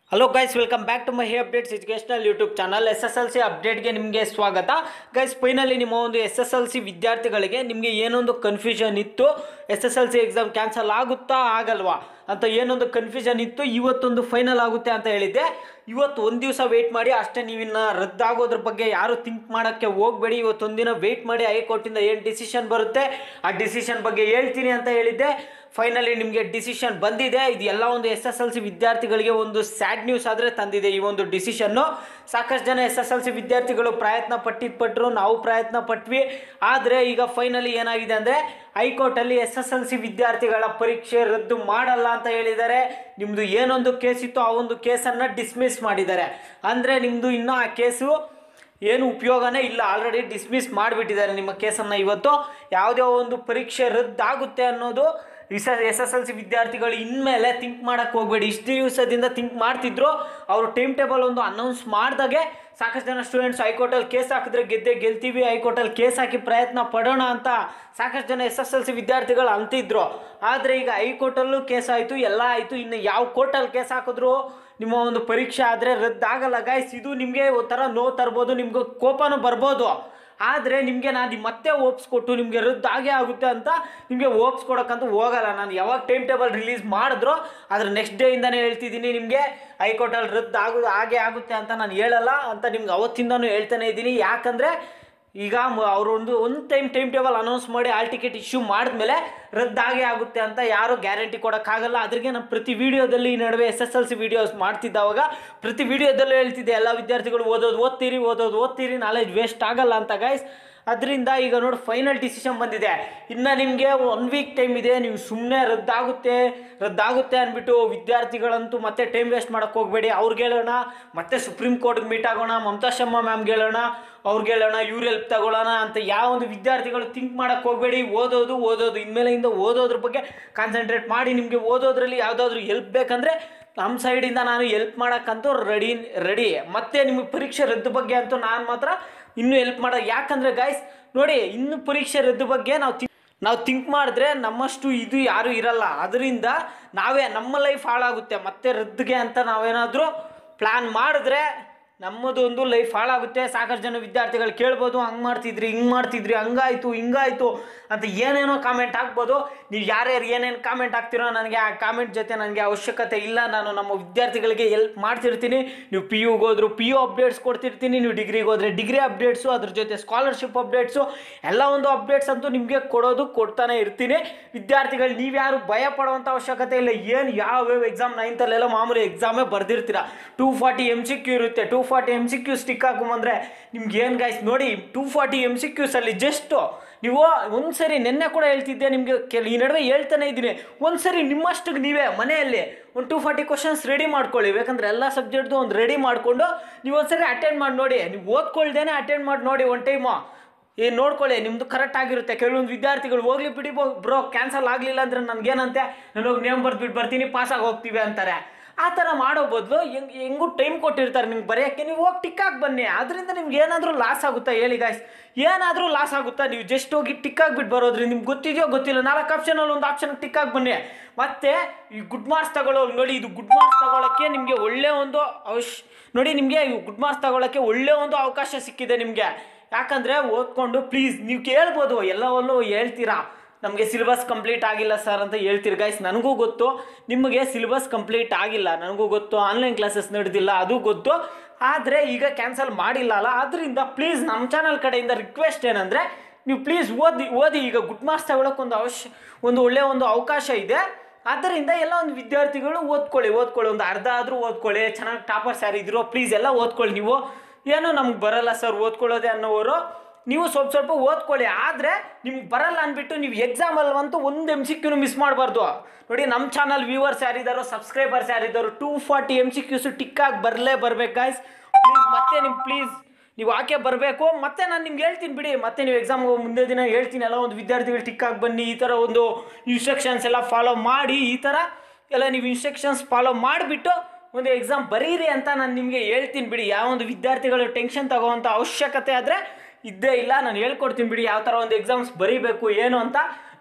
hello guys welcome back to my hey updates educational YouTube channel S S L C ಅಪ್ಡೇಟ್ಗೆ ನಿಮಗೆ ಸ್ವಾಗತ guys finally ನಿಮ್ಮ ಒಂದು S S L C ವಿದ್ಯಾರ್ಥಿಗಳಿಗೆ ನಿಮಗೆ ಏನೊಂದು ಕನ್ಫ್ಯೂಷನ್ ಇತ್ತು S S L C exam cancel ಆಗುತ್ತಾ ಆಗಲ್ವಾ ಅಂತ ಏನೊಂದು ಕನ್ಫ್ಯೂಷನ್ ಇತ್ತು ಇವತ್ತೊಂದು ಫೈನಲ್ ಆಗುತ್ತೆ ಅಂತ ಹೇಳಿದ್ದೆ ಇವತ್ತು ಒಂದು ದಿವಸ ವೆಯ್ಟ್ ಮಾಡಿ ಅಷ್ಟೇ ನೀವಿನ್ನ ರದ್ದಾಗೋದ್ರ ಬಗ್ಗೆ ಯಾರು ಥಿಂಕ್ ಮಾಡೋಕ್ಕೆ ಹೋಗಬೇಡಿ ಇವತ್ತೊಂದಿನ ವೆಯ್ಟ್ ಮಾಡಿ ಹೈಕೋರ್ಟಿಂದ ಏನು ಡಿಸಿಷನ್ ಬರುತ್ತೆ ಆ ಡಿಸಿಷನ್ ಬಗ್ಗೆ ಹೇಳ್ತೀನಿ ಅಂತ ಹೇಳಿದ್ದೆ ಫೈನಲಿ ನಿಮಗೆ ಡಿಸಿಷನ್ ಬಂದಿದೆ ಇದು ಎಲ್ಲ ಒಂದು ಎಸ್ ಎಸ್ ಎಲ್ ಸಿ ವಿದ್ಯಾರ್ಥಿಗಳಿಗೆ ಒಂದು ಸ್ಯಾಡ್ ನ್ಯೂಸ್ ಆದರೆ ತಂದಿದೆ ಈ ಒಂದು ಡಿಸಿಷನ್ನು ಸಾಕಷ್ಟು ಜನ ಎಸ್ ಎಸ್ ಎಲ್ ಸಿ ವಿದ್ಯಾರ್ಥಿಗಳು ಪ್ರಯತ್ನ ಪಟ್ಟಿದ್ದು ಪಟ್ಟರು ನಾವು ಪ್ರಯತ್ನ ಪಟ್ವಿ ಆದರೆ ಈಗ ಫೈನಲಿ ಏನಾಗಿದೆ ಅಂದರೆ ಹೈಕೋರ್ಟಲ್ಲಿ ಎಸ್ ಎಸ್ ಎಲ್ ಸಿ ವಿದ್ಯಾರ್ಥಿಗಳ ಪರೀಕ್ಷೆ ರದ್ದು ಮಾಡಲ್ಲ ಅಂತ ಹೇಳಿದ್ದಾರೆ ನಿಮ್ಮದು ಏನೊಂದು ಕೇಸ್ ಇತ್ತು ಆ ಒಂದು ಕೇಸನ್ನು ಡಿಸ್ಮಿಸ್ ಮಾಡಿದ್ದಾರೆ ಅಂದರೆ ನಿಮ್ಮದು ಇನ್ನೂ ಆ ಕೇಸು ಏನು ಉಪಯೋಗನೇ ಇಲ್ಲ ಆಲ್ರೆಡಿ ಡಿಸ್ಮಿಸ್ ಮಾಡಿಬಿಟ್ಟಿದ್ದಾರೆ ನಿಮ್ಮ ಕೇಸನ್ನು ಇವತ್ತು ಯಾವುದೇ ಒಂದು ಪರೀಕ್ಷೆ ರದ್ದಾಗುತ್ತೆ ಅನ್ನೋದು S S S L C ವಿದ್ಯಾರ್ಥಿಗಳು ಇನ್ಮೇಲೆ ಥಿಂಕ್ ಮಾಡೋಕ್ಕೆ ಹೋಗಬೇಡಿ ಇಷ್ಟು ದಿವಸದಿಂದ ಥಿಂಕ್ ಮಾಡ್ತಿದ್ರು ಅವರು ಟೈಮ್ ಟೇಬಲ್ ಒಂದು ಅನೌನ್ಸ್ ಮಾಡಿದಾಗೆ ಸಾಕಷ್ಟು ಜನ ಸ್ಟೂಡೆಂಟ್ಸ್ ಹೈಕೋರ್ಟಲ್ಲಿ ಕೇಸ್ ಹಾಕಿದ್ರೆ ಗೆದ್ದೆ ಗೆಲ್ತೀವಿ ಹೈಕೋರ್ಟಲ್ಲಿ ಕೇಸ್ ಹಾಕಿ ಪ್ರಯತ್ನ ಪಡೋಣ ಅಂತ ಸಾಕಷ್ಟು ಜನ ಎಸ್ ಎಸ್ ಎಲ್ ಸಿ ವಿದ್ಯಾರ್ಥಿಗಳು ಅಂತಿದ್ರು ಆದರೆ ಈಗ ಹೈಕೋರ್ಟಲ್ಲೂ ಕೇಸ್ ಆಯಿತು ಎಲ್ಲ ಆಯಿತು ಇನ್ನು ಯಾವ ಕೋರ್ಟಲ್ಲಿ ಕೇಸ್ ಹಾಕಿದ್ರು ನಿಮ್ಮ ಒಂದು ಪರೀಕ್ಷೆ ಆದರೆ ರದ್ದಾಗಲ್ಲ ಗಾಯ್ಸ್ ಇದು ನಿಮಗೆ ಒಂಥರ ನೋವು ತರ್ಬೋದು ನಿಮ್ಗೆ ಕೋಪನೂ ಬರ್ಬೋದು ಆದರೆ ನಿಮಗೆ ನಾನು ಮತ್ತೆ ಒಪ್ಸ್ಕೊಟ್ಟು ನಿಮಗೆ ರದ್ದಾಗೇ ಆಗುತ್ತೆ ಅಂತ ನಿಮಗೆ ಒಪ್ಸ್ಕೊಡೋಕ್ಕಂತ ಹೋಗಲ್ಲ ನಾನು ಯಾವಾಗ ಟೈಮ್ ಟೇಬಲ್ ರಿಲೀಸ್ ಮಾಡಿದ್ರೋ ಅದ್ರ ನೆಕ್ಸ್ಟ್ ಡೇಯಿಂದನೇ ಹೇಳ್ತಿದ್ದೀನಿ ನಿಮಗೆ ಹೈಕೋರ್ಟಲ್ಲಿ ರದ್ದು ಆಗೋದು ಹಾಗೆ ಆಗುತ್ತೆ ಅಂತ ನಾನು ಹೇಳಲ್ಲ ಅಂತ ನಿಮ್ಗೆ ಅವತ್ತಿಂದನೂ ಹೇಳ್ತಾನೆ ಇದ್ದೀನಿ ಯಾಕಂದರೆ ಈಗ ಅವರು ಒಂದು ಒಂದು ಟೈಮ್ ಟೈಮ್ ಟೇಬಲ್ ಅನೌನ್ಸ್ ಮಾಡಿ ಆಲ್ ಟಿಕೆಟ್ ಇಶ್ಯೂ ಮಾಡಿದ್ಮೇಲೆ ರದ್ದಾಗೆ ಆಗುತ್ತೆ ಅಂತ ಯಾರು ಗ್ಯಾರಂಟಿ ಕೊಡೋಕ್ಕಾಗಲ್ಲ ಅದ್ರಿಗೆ ನಾನು ಪ್ರತಿ ವಿಡಿಯೋದಲ್ಲಿ ಈ ನಡುವೆ S S L C videos ಮಾಡ್ತಿದ್ದಾವಾಗ ಪ್ರತಿ ವಿಡಿಯೋದಲ್ಲೂ ಹೇಳ್ತಿದ್ದೆ ಎಲ್ಲ ವಿದ್ಯಾರ್ಥಿಗಳು ಓದೋದು ಓದ್ತೀರಿ ಓದೋದು ಓದ್ತೀರಿ ನಾಲೆಜ್ ವೇಸ್ಟ್ ಆಗಲ್ಲ ಅಂತ ಗೈಸ್ ಅದರಿಂದ ಈಗ ನೋಡಿ ಫೈನಲ್ ಡಿಸಿಷನ್ ಬಂದಿದೆ ಇನ್ನು ನಿಮಗೆ ಒನ್ ವೀಕ್ ಟೈಮ್ ಇದೆ ನೀವು ಸುಮ್ಮನೆ ರದ್ದಾಗುತ್ತೆ ರದ್ದಾಗುತ್ತೆ ಅಂದ್ಬಿಟ್ಟು ವಿದ್ಯಾರ್ಥಿಗಳಂತೂ ಮತ್ತೆ ಟೈಮ್ ವೇಸ್ಟ್ ಮಾಡೋಕ್ಕೆ ಹೋಗಬೇಡಿ ಅವ್ರಿಗೆ ಹೇಳೋಣ ಮತ್ತೆ ಸುಪ್ರೀಂ ಕೋರ್ಟ್ಗೆ ಮೀಟ್ ಆಗೋಣ ಮಮತಾ ಶರ್ಮಾ ಮ್ಯಾಮ್ಗೆ ಹೇಳೋಣ ಅವ್ರಿಗೆ ಹೇಳೋಣ ಇವ್ರ ಹೆಲ್ಪ್ ತಗೊಳ್ಳೋಣ ಅಂತ ಯಾವ ಒಂದು ವಿದ್ಯಾರ್ಥಿಗಳು ಥಿಂಕ್ ಮಾಡೋಕ್ಕೆ ಹೋಗಬೇಡಿ ಓದೋದು ಓದೋದು ಇನ್ಮೇಲೆಯಿಂದ ಓದೋದ್ರ ಬಗ್ಗೆ ಕಾನ್ಸಂಟ್ರೇಟ್ ಮಾಡಿ ನಿಮಗೆ ಓದೋದ್ರಲ್ಲಿ ಯಾವುದಾದ್ರೂ ಹೆಲ್ಪ್ ಬೇಕಂದರೆ ನಮ್ಮ ಸೈಡಿಂದ ನಾನು ಹೆಲ್ಪ್ ಮಾಡೋಕ್ಕಂತೂ ರೆಡಿ ರೆಡಿ ಮತ್ತೆ ನಿಮಗೆ ಪರೀಕ್ಷೆ ರದ್ದು ಬಗ್ಗೆ ಅಂತೂ ನಾನು ಮಾತ್ರ ಇನ್ನೂ ಹೆಲ್ಪ್ ಮಾಡೋ ಯಾಕಂದರೆ ಗಾಯ್ಸ್ ನೋಡಿ ಇನ್ನು ಪರೀಕ್ಷೆ ರದ್ದು ಬಗ್ಗೆ ನಾವು ಥಿಂಕ್ ನಾವು ಥಿಂಕ್ ಮಾಡಿದ್ರೆ ನಮ್ಮಷ್ಟು ಇದು ಯಾರೂ ಇರಲ್ಲ ಅದರಿಂದ ನಾವೇ ನಮ್ಮ ಲೈಫ್ ಹಾಳಾಗುತ್ತೆ ಮತ್ತೆ ರದ್ದುಗೆ ಅಂತ ನಾವೇನಾದರೂ ಪ್ಲ್ಯಾನ್ ಮಾಡಿದ್ರೆ ನಮ್ಮದು ಒಂದು ಲೈಫ್ ಹಾಳಾಗುತ್ತೆ ಸಾಕಷ್ಟು ಜನ ವಿದ್ಯಾರ್ಥಿಗಳು ಕೇಳ್ಬೋದು ಹಂಗೆ ಮಾಡ್ತಿದ್ರಿ ಹಿಂಗೆ ಮಾಡ್ತಿದ್ರಿ ಹಂಗಾಯ್ತು ಹಿಂಗಾಯ್ತು ಅಂತ ಏನೇನೋ ಕಾಮೆಂಟ್ ಹಾಕ್ಬೋದು ನೀವು ಯಾರ್ಯಾರು ಏನೇನು ಕಾಮೆಂಟ್ ಹಾಕ್ತಿರೋ ನನಗೆ ಆ ಕಾಮೆಂಟ್ ಜೊತೆ ನನಗೆ ಅವಶ್ಯಕತೆ ಇಲ್ಲ ನಾನು ನಮ್ಮ ವಿದ್ಯಾರ್ಥಿಗಳಿಗೆ ಎಲ್ಪ್ ಮಾಡ್ತಿರ್ತೀನಿ ನೀವು ಪಿ ಯುಗೆ ಹೋದ್ರು ಪಿ ಯು ಅಪ್ಡೇಟ್ಸ್ ಕೊಡ್ತಿರ್ತೀನಿ ನೀವು ಡಿಗ್ರಿಗೆ ಹೋದರೆ ಡಿಗ್ರಿ ಅಪ್ಡೇಟ್ಸು ಅದ್ರ ಜೊತೆ ಸ್ಕಾಲರ್ಶಿಪ್ ಅಪ್ಡೇಟ್ಸು ಎಲ್ಲ ಒಂದು ಅಪ್ಡೇಟ್ಸ್ ಅಂತೂ ನಿಮಗೆ ಕೊಡೋದು ಕೊಡ್ತಾನೆ ಇರ್ತೀನಿ ವಿದ್ಯಾರ್ಥಿಗಳು ನೀವ್ಯಾರು ಭಯ ಪಡುವಂಥ ಅವಶ್ಯಕತೆ ಇಲ್ಲ ಏನು ಯಾವ್ಯಾವ ಎಕ್ಸಾಮ್ ನೈನ್ತಲ್ಲೆಲ್ಲ ಮಾಮೂಲಿ ಎಕ್ಸಾಮೇ ಬರ್ದಿರ್ತೀರ two forty M C Q ಇರುತ್ತೆ two forty M C Q stick ಹಾಕೊಂಬಂದ್ರೆ ನಿಮ್ಗೆ ಏನು ಗಾಯ್ಸ್ ನೋಡಿ ಟೂ ಫಾರ್ಟಿ ಎಮ್ ಸಿ ಕ್ಯೂಸಲ್ಲಿ ಜಸ್ಟು ನೀವು ಒಂದು ಸರಿ ನಿನ್ನೆ ಕೂಡ ಹೇಳ್ತಿದ್ದೆ ನಿಮಗೆ ಕೆಲ ಈ ನಡುವೆ ಹೇಳ್ತಾನೆ ಇದ್ದೀನಿ ಒಂದು ಸರಿ ನಿಮ್ಮಷ್ಟಿಗೆ ನೀವೇ ಮನೆಯಲ್ಲಿ ಒಂದು ಟೂ ಫಾರ್ಟಿ ಕ್ವಶನ್ಸ್ ರೆಡಿ ಮಾಡ್ಕೊಳ್ಳಿ ಬೇಕಂದ್ರೆ ಎಲ್ಲ ಸಬ್ಜೆಕ್ಟ್ದು ಒಂದು ರೆಡಿ ಮಾಡಿಕೊಂಡು ನೀವು ಒಂದು ಸರಿ ಅಟೆಂಡ್ ಮಾಡಿ ನೋಡಿ ನೀವು ಓದ್ಕೊಳ್ದೇನೆ ಅಟೆಂಡ್ ಮಾಡಿ ನೋಡಿ ಒಂದು ಟೈಮು ಏನು ನೋಡ್ಕೊಳ್ಳಿ ನಿಮ್ಮದು ಕರೆಕ್ಟ್ ಆಗಿರುತ್ತೆ ಕೆಲವೊಂದು ವಿದ್ಯಾರ್ಥಿಗಳು ಹೋಗ್ಲಿ ಬಿಡಿ ಬ್ರೋ ಕ್ಯಾನ್ಸಲ್ ಆಗಲಿಲ್ಲ ಅಂದರೆ ನನಗೇನಂತೆ ನಾನು ಹೋಗಿ ನೇಮ್ ಬರ್ದ್ಬಿಟ್ಟು ಬರ್ತೀನಿ ಪಾಸಾಗಿ ಹೋಗ್ತೀವಿ ಅಂತಾರೆ ಆ ಥರ ಮಾಡೋ ಬದಲು ಹೆಂಗ್ ಹೆಂಗೂ ಟೈಮ್ ಕೊಟ್ಟಿರ್ತಾರೆ ನಿಮ್ಗೆ ಬರೆಯೋಕ್ಕೆ ನೀವು ಹೋಗಿ ಟಿಕ್ಕಾಗಿ ಬನ್ನಿ ಅದರಿಂದ ನಿಮ್ಗೆ ಏನಾದರೂ ಲಾಸ್ ಆಗುತ್ತಾ ಹೇಳಿ ಗಾಯ್ಸ್ ಏನಾದರೂ ಲಾಸ್ ಆಗುತ್ತಾ ನೀವು ಜಸ್ಟ್ ಹೋಗಿ ಟಿಕ್ಕಾಗಿ ಬಿಟ್ಟು ಬರೋದ್ರಿಂದ ನಿಮ್ಗೆ ಗೊತ್ತಿದೆಯೋ ಗೊತ್ತಿಲ್ಲ ನಾಲ್ಕು ಆಪ್ಷನಲ್ಲಿ ಒಂದು ಆಪ್ಷನ್ ಟಿಕ್ಕಾಗಿ ಬನ್ನಿ ಮತ್ತೆ ಈ ಗುಡ್ ಮಾರ್ಕ್ಸ್ ತಗೊಳ್ಳೋ ನೋಡಿ ಇದು ಗುಡ್ ಮಾರ್ಕ್ಸ್ ತಗೊಳ್ಳೋಕ್ಕೆ ನಿಮಗೆ ಒಳ್ಳೆ ಒಂದು ಅವಶ್ ನೋಡಿ ನಿಮಗೆ ಗುಡ್ ಮಾರ್ಕ್ಸ್ ತಗೊಳ್ಳೋಕ್ಕೆ ಒಳ್ಳೆ ಒಂದು ಅವಕಾಶ ಸಿಕ್ಕಿದೆ ನಿಮಗೆ ಯಾಕಂದರೆ ಓದ್ಕೊಂಡು ಪ್ಲೀಸ್ ನೀವು ಕೇಳ್ಬೋದು ಎಲ್ಲವಲ್ಲೂ ಹೇಳ್ತೀರಾ ನಮಗೆ ಸಿಲೆಬಸ್ ಕಂಪ್ಲೀಟ್ ಆಗಿಲ್ಲ ಸರ್ ಅಂತ ಹೇಳ್ತೀರಿ ಗೈಸ್ ನನಗೂ ಗೊತ್ತು ನಿಮಗೆ ಸಿಲೆಬಸ್ ಕಂಪ್ಲೀಟ್ ಆಗಿಲ್ಲ ನನಗೂ ಗೊತ್ತು ಆನ್ಲೈನ್ ಕ್ಲಾಸಸ್ ನಡೆದಿಲ್ಲ ಅದು ಗೊತ್ತು ಆದರೆ ಈಗ ಕ್ಯಾನ್ಸಲ್ ಮಾಡಿಲ್ಲ ಅಲ್ಲ ಅದರಿಂದ ಪ್ಲೀಸ್ ನಮ್ಮ ಚಾನಲ್ ಕಡೆಯಿಂದ ರಿಕ್ವೆಸ್ಟ್ ಏನಂದರೆ ನೀವು ಪ್ಲೀಸ್ ಓದಿ ಓದಿ ಈಗ ಗುಡ್ ಮಾರ್ಕ್ಸ್ ತಗೊಳ್ಳೋಕೆ ಒಂದು ಅವಶ್ಯ ಒಂದು ಒಳ್ಳೆಯ ಒಂದು ಅವಕಾಶ ಇದೆ ಆದ್ದರಿಂದ ಎಲ್ಲ ಒಂದು ವಿದ್ಯಾರ್ಥಿಗಳು ಓದ್ಕೊಳ್ಳಿ ಓದ್ಕೊಳ್ಳಿ ಒಂದು ಅರ್ಧ ಆದರೂ ಓದ್ಕೊಳ್ಳಿ ಚೆನ್ನಾಗಿ ಟಾಪರ್ಸ್ ಯಾರು ಇದ್ರೋ ಪ್ಲೀಸ್ ಎಲ್ಲ ಓದ್ಕೊಳ್ಳಿ ನೀವು ಏನೋ ನಮ್ಗೆ ಬರಲ್ಲ ಸರ್ ಓದ್ಕೊಳ್ಳೋದೆ ಅನ್ನೋರು ನೀವು ಸ್ವಲ್ಪ ಸ್ವಲ್ಪ ಓದ್ಕೊಳ್ಳಿ ಆದರೆ ನಿಮ್ಗೆ ಬರಲ್ಲ ಅಂದ್ಬಿಟ್ಟು ನೀವು ಎಕ್ಸಾಮಲ್ಲಿ ಅಂತೂ ಒಂದು ಎಮ್ ಸಿ ಕ್ಯೂನು ಮಿಸ್ ಮಾಡಬಾರ್ದು ನೋಡಿ ನಮ್ಮ ಚಾನಲ್ ವ್ಯೂವರ್ಸ್ ಯಾರಿದ್ದಾರೋ ಸಬ್ಸ್ಕ್ರೈಬರ್ಸ್ ಯಾರಿದ್ದಾರೋ two forty M C Qs ಟಿಕ್ಕಾಗಿ ಬರಲೇ ಬರ್ಬೇಕು ಗಾಯ್ಸ್ ಪ್ಲೀಸ್ ಮತ್ತೆ ನಿಮ್ಮ ಪ್ಲೀಸ್ ನೀವು ಆಕೆ ಬರಬೇಕು ಮತ್ತೆ ನಾನು ನಿಮ್ಗೆ ಹೇಳ್ತೀನಿ ಬಿಡಿ ಮತ್ತೆ ನೀವು ಎಕ್ಸಾಮ್ ಮುಂದೆ ದಿನ ಹೇಳ್ತೀನಿ ಎಲ್ಲ ಒಂದು ವಿದ್ಯಾರ್ಥಿಗಳು ಟಿಕ್ಕಾಗಿ ಬನ್ನಿ ಈ ಥರ ಒಂದು ಇನ್ಸ್ಟ್ರಕ್ಷನ್ಸ್ ಎಲ್ಲ ಫಾಲೋ ಮಾಡಿ ಈ ಥರ ಎಲ್ಲ ನೀವು ಇನ್ಸ್ಟ್ರಕ್ಷನ್ಸ್ ಫಾಲೋ ಮಾಡಿಬಿಟ್ಟು ಒಂದು ಎಕ್ಸಾಮ್ ಬರೀರಿ ಅಂತ ನಾನು ನಿಮಗೆ ಹೇಳ್ತೀನಿ ಬಿಡಿ ಯಾವ ಒಂದು ವಿದ್ಯಾರ್ಥಿಗಳು ಟೆನ್ಷನ್ ತಗೋವಂಥ ಅವಶ್ಯಕತೆ ಆದರೆ ಇದ್ದೇ ಇಲ್ಲ ನಾನು ಹೇಳ್ಕೊಡ್ತೀನಿ ಬಿಡಿ ಯಾವ ಥರ ಒಂದು ಎಕ್ಸಾಮ್ಸ್ ಬರೀಬೇಕು ಏನು ಅಂತ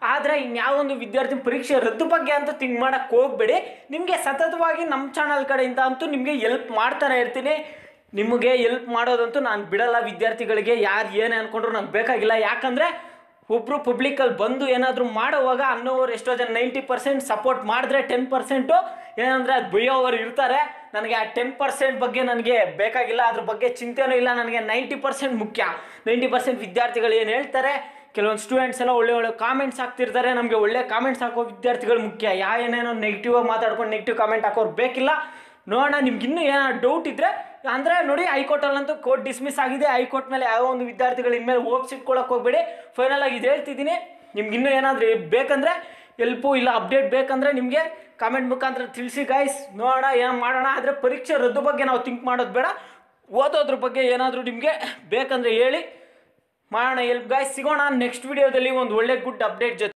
ಆದರೆ ಇನ್ಯಾವೊಂದು ವಿದ್ಯಾರ್ಥಿ ಪರೀಕ್ಷೆ ರದ್ದು ಬಗ್ಗೆ ಅಂತೂ ಥಿಂಕ್ ಮಾಡೋಕ್ಕೆ ಹೋಗಬೇಡಿ ನಿಮಗೆ ಸತತವಾಗಿ ನಮ್ಮ ಚಾನಲ್ ಕಡೆಯಿಂದ ಅಂತೂ ನಿಮಗೆ ಎಲ್ಪ್ ಮಾಡ್ತಾನೆ ಇರ್ತೀನಿ ನಿಮಗೆ ಎಲ್ಪ್ ಮಾಡೋದಂತೂ ನಾನು ಬಿಡಲ್ಲ ವಿದ್ಯಾರ್ಥಿಗಳಿಗೆ ಯಾರು ಏನೇ ಅಂದ್ಕೊಂಡ್ರು ನಂಗೆ ಬೇಕಾಗಿಲ್ಲ ಯಾಕಂದರೆ ಒಬ್ಬರು ಪಬ್ಲಿಕಲ್ಲಿ ಬಂದು ಏನಾದರೂ ಮಾಡೋವಾಗ ಅನ್ನೋರು ಎಷ್ಟೋ ಜನ ನೈಂಟಿ ಪರ್ಸೆಂಟ್ ಸಪೋರ್ಟ್ ಮಾಡಿದ್ರೆ ಟೆನ್ ಪರ್ಸೆಂಟು ಏನಂದರೆ ಅದು ಬೈಯೋವರು ಇರ್ತಾರೆ ನನಗೆ ಆ ಟೆನ್ ಪರ್ಸೆಂಟ್ ಬಗ್ಗೆ ನನಗೆ ಬೇಕಾಗಿಲ್ಲ ಅದ್ರ ಬಗ್ಗೆ ಚಿಂತೆನೂ ಇಲ್ಲ ನನಗೆ ನೈಂಟಿ ಪರ್ಸೆಂಟ್ ಮುಖ್ಯ ನೈಂಟಿ ಪರ್ಸೆಂಟ್ ವಿದ್ಯಾರ್ಥಿಗಳು ಏನು ಹೇಳ್ತಾರೆ ಕೆಲವೊಂದು ಸ್ಟೂಡೆಂಟ್ಸ್ ಎಲ್ಲ ಒಳ್ಳೆ ಒಳ್ಳೆ ಕಾಮೆಂಟ್ಸ್ ಹಾಕ್ತಿರ್ತಾರೆ ನಮಗೆ ಒಳ್ಳೆ ಕಾಮೆಂಟ್ಸ್ ಹಾಕೋ ವಿದ್ಯಾರ್ಥಿಗಳು ಮುಖ್ಯ ಯಾ ಏನೇನೋ ನೆಗೆಟಿವ್ ಮಾತಾಡ್ಕೊಂಡು ನೆಗೆಟಿವ್ ಕಾಮೆಂಟ್ ಹಾಕೋರು ಬೇಕಿಲ್ಲ ನೋಡೋಣ ನಿಮ್ಗೆ ಇನ್ನೂ ಏನಾದ್ರು ಡೌಟ್ ಇದ್ದರೆ ಅಂದರೆ ನೋಡಿ ಹೈಕೋರ್ಟಲ್ಲಂತೂ ಕೋರ್ಟ್ ಡಿಸ್ಮಿಸ್ ಆಗಿದೆ ಹೈಕೋರ್ಟ್ ಮೇಲೆ ಯಾವ ಒಂದು ವಿದ್ಯಾರ್ಥಿಗಳು ಇನ್ಮೇಲೆ ಹೋಪ್ಸ್ ಇಟ್ಕೊಳಕ್ಕೆ ಹೋಗ್ಬೇಡಿ ಫೈನಲ್ ಆಗಿ ಇದು ಹೇಳ್ತಿದ್ದೀನಿ ನಿಮ್ಗೆ ಇನ್ನೂ ಏನಾದರೂ ಬೇಕಂದರೆ ಎಲ್ಪು ಇಲ್ಲ ಅಪ್ಡೇಟ್ ಬೇಕಂದರೆ ನಿಮಗೆ ಕಾಮೆಂಟ್ ಮುಖಾಂತರ ತಿಳಿಸಿ ಗೈಸ್ ನೋಡೋಣ ಏನು ಮಾಡೋಣ ಆದರೆ ಪರೀಕ್ಷೆ ರದ್ದು ಬಗ್ಗೆ ನಾವು ಥಿಂಕ್ ಮಾಡೋದು ಬೇಡ ಓದೋದ್ರ ಬಗ್ಗೆ ಏನಾದರೂ ನಿಮಗೆ ಬೇಕಂದರೆ ಹೇಳಿ ಮಾಡೋಣ ಎಲ್ಪ್ ಗಾಯ್ಸ್ ಸಿಗೋಣ ನೆಕ್ಸ್ಟ್ ವಿಡಿಯೋದಲ್ಲಿ ಒಂದು ಒಳ್ಳೆ ಗುಡ್ ಅಪ್ಡೇಟ್ ಜೊತೆ